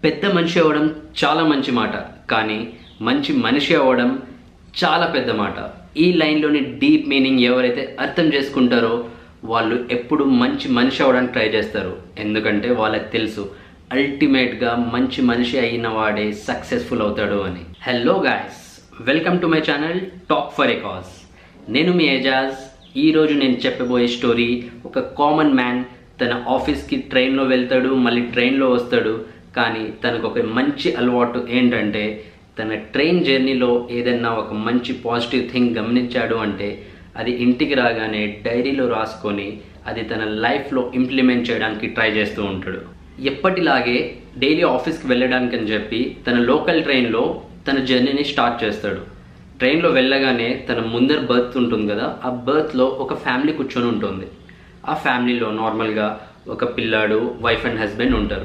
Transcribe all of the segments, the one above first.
పెద్ద మనిషి అవ్వడం చాలా మంచి మాట కానీ మంచి మనిషి అవ్వడం చాలా పెద్ద మాట ఈ లైన్లోని డీప్ మీనింగ్ ఎవరైతే అర్థం చేసుకుంటారో వాళ్ళు ఎప్పుడు మంచి మనిషి అవ్వడానికి ట్రై చేస్తారు ఎందుకంటే వాళ్ళకి తెలుసు అల్టిమేట్గా మంచి మనిషి అయిన వాడే సక్సెస్ఫుల్ అవుతాడు అని hello guys welcome to my channel talk for a cause నేను మీ ఏజాజ్ ఈరోజు నేను చెప్పబోయే స్టోరీ ఒక కామన్ మ్యాన్ తన ఆఫీస్కి ట్రైన్లో వెళ్తాడు మళ్ళీ ట్రైన్లో వస్తాడు కానీ తనకు ఒక మంచి అలవాటు ఏంటంటే తన ట్రైన్ జర్నీలో ఏదైనా ఒక మంచి పాజిటివ్ థింగ్ గమనించాడు అంటే అది ఇంటికి రాగానే డైరీలో రాసుకొని అది తన లైఫ్లో ఇంప్లిమెంట్ చేయడానికి ట్రై చేస్తూ ఉంటాడు ఎప్పటిలాగే డైలీ ఆఫీస్కి వెళ్ళడానికి అని చెప్పి తన లోకల్ ట్రైన్లో తన జర్నీని స్టార్ట్ చేస్తాడు ట్రైన్లో వెళ్ళగానే తన ముందర బర్త్ ఉంటుంది కదా ఆ బర్త్లో ఒక ఫ్యామిలీ కూర్చొని ఉంటుంది ఆ ఫ్యామిలీలో నార్మల్గా ఒక పిల్లాడు వైఫ్ అండ్ హస్బెండ్ ఉంటారు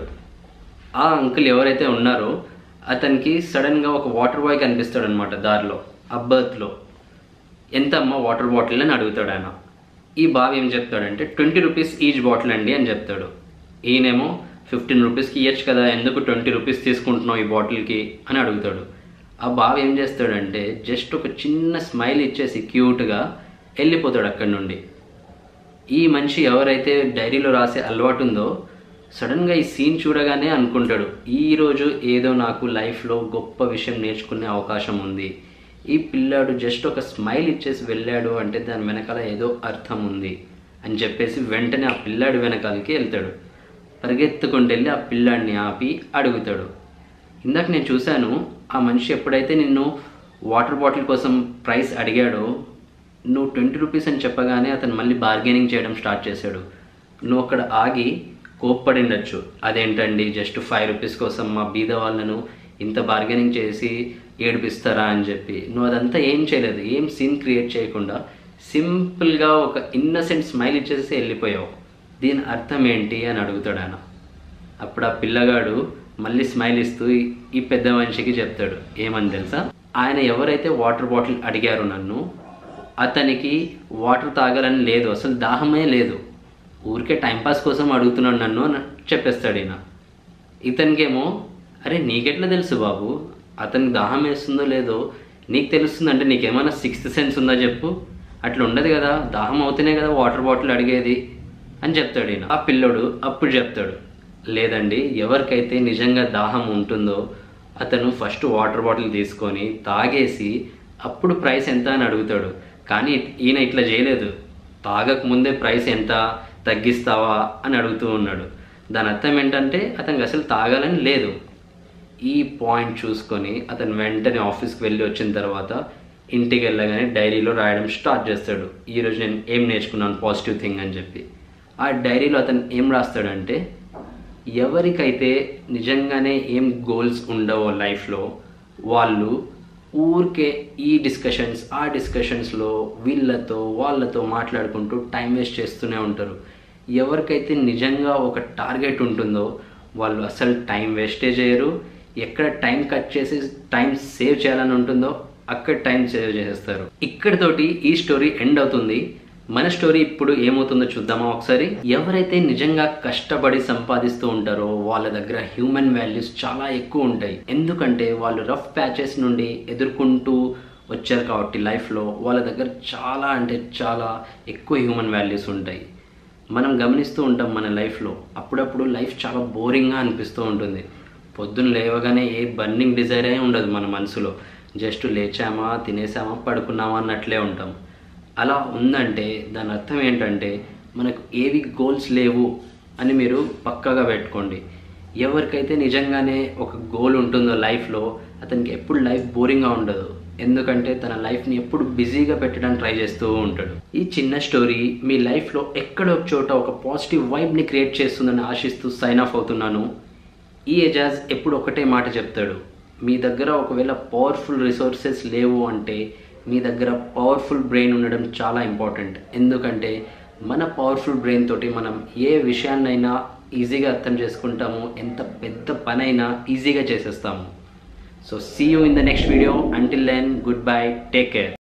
ఆ అంకుల్ ఎవరైతే ఉన్నారో అతనికి సడన్గా ఒక వాటర్ బాయ్ కనిపిస్తాడు అనమాట దారిలో ఆ బర్త్లో ఎంత అమ్మ వాటర్ బాటిల్ అని అడుగుతాడు ఆయన ఈ బావి ఏం చెప్తాడంటే ట్వంటీ రూపీస్ ఈచ్ బాటిల్ అండి అని చెప్తాడు ఈయనేమో ఫిఫ్టీన్ రూపీస్కి ఇవ్వచ్చు కదా ఎందుకు ట్వంటీ రూపీస్ తీసుకుంటున్నావు ఈ బాటిల్కి అని అడుగుతాడు ఆ బావి ఏం చేస్తాడంటే జస్ట్ ఒక చిన్న స్మైల్ ఇచ్చేసి క్యూట్గా వెళ్ళిపోతాడు అక్కడి నుండి ఈ మనిషి ఎవరైతే డైరీలో రాసే అలవాటు ఉందో సడన్గా ఈ సీన్ చూడగానే అనుకుంటాడు ఈరోజు ఏదో నాకు లైఫ్లో గొప్ప విషయం నేర్చుకునే అవకాశం ఉంది ఈ పిల్లాడు జస్ట్ ఒక స్మైల్ ఇచ్చేసి వెళ్ళాడు అంటే దాని వెనకాల ఏదో అర్థం ఉంది అని చెప్పేసి వెంటనే ఆ పిల్లాడి వెనకాలకి వెళ్తాడు పరిగెత్తుకుంటూ వెళ్ళి ఆ పిల్లాడిని ఆపి అడుగుతాడు ఇందాక నేను చూశాను ఆ మనిషి ఎప్పుడైతే నిన్ను వాటర్ బాటిల్ కోసం ప్రైస్ అడిగాడో నువ్వు ట్వంటీ రూపీస్ అని చెప్పగానే అతను మళ్ళీ బార్గెనింగ్ చేయడం స్టార్ట్ చేశాడు నువ్వు అక్కడ ఆగి కోప్పడి ఉండొచ్చు అదేంటండి జస్ట్ ఫైవ్ రూపీస్ కోసం మా బీద వాళ్ళను ఇంత బార్గెనింగ్ చేసి ఏడిపిస్తారా అని చెప్పి నువ్వు అదంతా ఏం చేయలేదు ఏం సీన్ క్రియేట్ చేయకుండా సింపుల్గా ఒక ఇన్నసెంట్ స్మైల్ ఇచ్చేసి వెళ్ళిపోయావు దీని అర్థం ఏంటి అని అడుగుతాడు ఆయన అప్పుడు ఆ పిల్లగాడు మళ్ళీ స్మైల్ ఇస్తూ ఈ- ఈ పెద్ద మనిషికి చెప్తాడు ఏమని తెలుసా ఆయన ఎవరైతే వాటర్ బాటిల్ అడిగారో నన్ను అతనికి వాటర్ తాగాలని లేదు అసలు దాహమే లేదు ఊరికే టైంపాస్ కోసం అడుగుతున్నాడు నన్ను అని చెప్పేస్తాడు ఈయన ఇతనికేమో అరే నీకెట్లా తెలుసు బాబు అతనికి దాహం వేస్తుందో లేదో నీకు తెలుస్తుందంటే నీకేమైనా సిక్స్త్ సెన్స్ ఉందా చెప్పు అట్లా ఉండదు కదా దాహం అవుతేనే కదా వాటర్ బాటిల్ అడిగేది అని చెప్తాడు ఈయన ఆ పిల్లోడు అప్పుడు చెప్తాడు లేదండి ఎవరికైతే నిజంగా దాహం ఉంటుందో అతను ఫస్ట్ వాటర్ బాటిల్ తీసుకొని తాగేసి అప్పుడు ప్రైస్ ఎంత అని అడుగుతాడు కానీ ఈయన ఇట్లా చేయలేదు తాగక ముందే ప్రైస్ ఎంత తగ్గిస్తావా అని అడుగుతూ ఉన్నాడు దాని అర్థం ఏంటంటే అతనికి అసలు తాగాలని లేదు ఈ పాయింట్ చూసుకొని అతను వెంటనే ఆఫీస్కి వెళ్ళి వచ్చిన తర్వాత ఇంటికి వెళ్ళగానే డైరీలో రాయడం స్టార్ట్ చేస్తాడు ఈరోజు నేను ఏం నేర్చుకున్నాను పాజిటివ్ థింగ్ అని చెప్పి ఆ డైరీలో అతను ఏం రాస్తాడంటే ఎవరికైతే నిజంగానే ఏం గోల్స్ ఉండవో లైఫ్లో వాళ్ళు ఊరికే ఈ డిస్కషన్స్ ఆ డిస్కషన్స్లో వీళ్ళతో వాళ్ళతో మాట్లాడుకుంటూ టైం వేస్ట్ చేస్తూనే ఉంటారు ఎవరికైతే నిజంగా ఒక టార్గెట్ ఉంటుందో వాళ్ళు అసలు టైం వేస్టే చేయరు ఎక్కడ టైం కట్ చేసి టైం సేవ్ చేయాలని ఉంటుందో అక్కడ టైం సేవ్ చేసేస్తారు ఇక్కడితోటి ఈ స్టోరీ ఎండ్ అవుతుంది మన స్టోరీ ఇప్పుడు ఏమవుతుందో చూద్దామా ఒకసారి ఎవరైతే నిజంగా కష్టపడి సంపాదిస్తూ ఉంటారో వాళ్ళ దగ్గర హ్యూమన్ వాల్యూస్ చాలా ఎక్కువ ఉంటాయి ఎందుకంటే వాళ్ళు రఫ్ ప్యాచెస్ నుండి ఎదుర్కొంటూ వచ్చారు కాబట్టి లైఫ్లో వాళ్ళ దగ్గర చాలా అంటే చాలా ఎక్కువ హ్యూమన్ వాల్యూస్ ఉంటాయి మనం గమనిస్తూ ఉంటాం మన లైఫ్లో అప్పుడప్పుడు లైఫ్ చాలా బోరింగ్గా అనిపిస్తూ ఉంటుంది పొద్దున్న లేవగానే ఏ బర్నింగ్ డిజైరే ఉండదు మన మనసులో జస్ట్ లేచామా తినేసామా పడుకున్నామా అన్నట్లే ఉంటాం అలా ఉందంటే దాని అర్థం ఏంటంటే మనకు ఏవి గోల్స్ లేవు అని మీరు పక్కాగా పెట్టుకోండి ఎవరికైతే నిజంగానే ఒక గోల్ ఉంటుందో లైఫ్లో అతనికి ఎప్పుడు లైఫ్ బోరింగ్గా ఉండదు ఎందుకంటే తన లైఫ్ని ఎప్పుడు బిజీగా పెట్టడానికి ట్రై చేస్తూ ఉంటాడు ఈ చిన్న స్టోరీ మీ లైఫ్లో ఎక్కడో ఒక చోట ఒక పాజిటివ్ వైబ్ని క్రియేట్ చేస్తుందని ఆశిస్తూ సైన్ ఆఫ్ అవుతున్నాను ఈ ఎజాజ్ ఎప్పుడు ఒకటే మాట చెప్తాడు మీ దగ్గర ఒకవేళ పవర్ఫుల్ రిసోర్సెస్ లేవు అంటే మీ దగ్గర పవర్ఫుల్ బ్రెయిన్ ఉండడం చాలా ఇంపార్టెంట్ ఎందుకంటే మన పవర్ఫుల్ బ్రెయిన్ తోటి మనం ఏ విషయాన్నైనా ఈజీగా అర్థం చేసుకుంటాము ఎంత పెద్ద పనైనా ఈజీగా చేసేస్తాము so see you in the next video until then goodbye take care